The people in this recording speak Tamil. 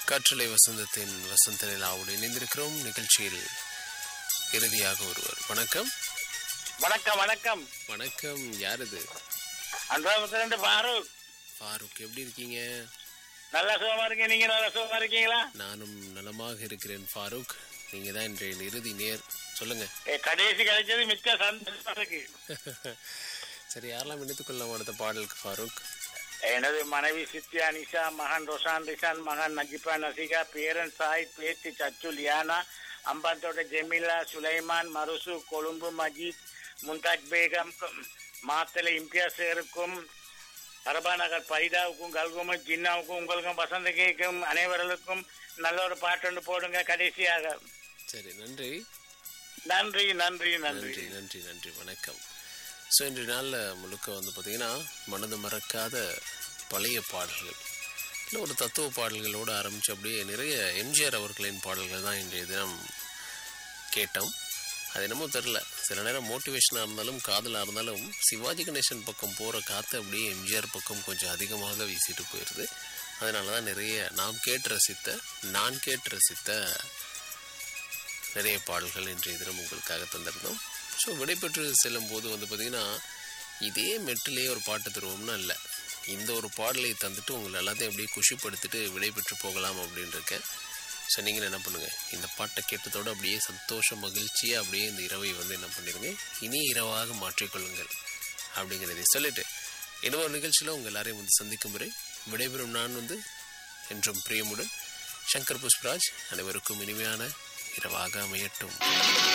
காற்றலை வசந்தத்தின் வசந்த நிலாவோடு இணைந்திருக்கிறோம் நிகழ்ச்சியில் இறுதியாக ஒருவர் வணக்கம் வணக்கம் வணக்கம் வணக்கம் யார் இது அன்றாவது பாரூக் ஃபாரூக் எப்படி இருக்கீங்க நல்லா சுகமா இருக்கீங்க நீங்க நல்லா சுகமா இருக்கீங்களா நானும் நலமாக இருக்கிறேன் ஃபாரூக் நீங்க தான் இன்றைய இறுதி நேர் சொல்லுங்க ஏ, கடைசி கிடைச்சது மிக்க சந்தோஷமா இருக்கு சரி யாரெல்லாம் இணைத்துக் கொள்ளலாம் அடுத்த பாடலுக்கு ஃபாரூக் எனது மனைவி சித்யா நிஷா மகன் ரொஷான் ரிஷான் மகன் நஜிபா நசிகா பேரன் சாயித் பேத்தி சச்சு லியானா அம்பாத்தோட்ட ஜெமிலா சுலைமான் மருசு கொழும்பு மஜீத் மும்தாஜ் பேகம் மாத்தலை இம்தியாசருக்கும் அரபா நகர் பைதாவுக்கும் கல்குமும் ஜின்னாவுக்கும் உங்களுக்கும் வசந்த கேக்கும் அனைவர்களுக்கும் நல்ல ஒரு பாட்டு ஒன்று போடுங்க கடைசியாக சரி நன்றி நன்றி நன்றி நன்றி நன்றி நன்றி நன்றி வணக்கம் ஸோ இன்றைய நாளில் முழுக்க வந்து பார்த்தீங்கன்னா மனது மறக்காத பழைய பாடல்கள் இல்லை ஒரு தத்துவ பாடல்களோடு ஆரம்பித்து அப்படியே நிறைய எம்ஜிஆர் அவர்களின் பாடல்கள் தான் இன்றைய தினம் கேட்டோம் அது என்னமோ தெரில சில நேரம் மோட்டிவேஷனாக இருந்தாலும் காதலாக இருந்தாலும் சிவாஜி கணேசன் பக்கம் போகிற காற்று அப்படியே எம்ஜிஆர் பக்கம் கொஞ்சம் அதிகமாக வீசிட்டு போயிடுது அதனால தான் நிறைய நாம் கேட்டு ரசித்த நான் கேட்டு ரசித்த நிறைய பாடல்கள் இன்றைய தினம் உங்களுக்காக தந்திருந்தோம் ஸோ விடைபெற்று செல்லும் போது வந்து பார்த்திங்கன்னா இதே மெட்டிலே ஒரு பாட்டு தருவோம்னா இல்லை இந்த ஒரு பாடலை தந்துட்டு உங்களை எல்லாத்தையும் அப்படியே குஷிப்படுத்திட்டு விடைபெற்று போகலாம் அப்படின்னு இருக்கேன் ஸோ நீங்கள் என்ன பண்ணுங்கள் இந்த பாட்டை கேட்டதோடு அப்படியே சந்தோஷ மகிழ்ச்சியாக அப்படியே இந்த இரவை வந்து என்ன பண்ணிடுங்க இனி இரவாக மாற்றிக்கொள்ளுங்கள் அப்படிங்கிறதை சொல்லிட்டு இன்னொரு நிகழ்ச்சியில் உங்கள் எல்லாரையும் வந்து சந்திக்கும் வரை விடைபெறும் நான் வந்து என்றும் பிரியமுடன் சங்கர் புஷ்பராஜ் அனைவருக்கும் இனிமையான இரவாக அமையட்டும்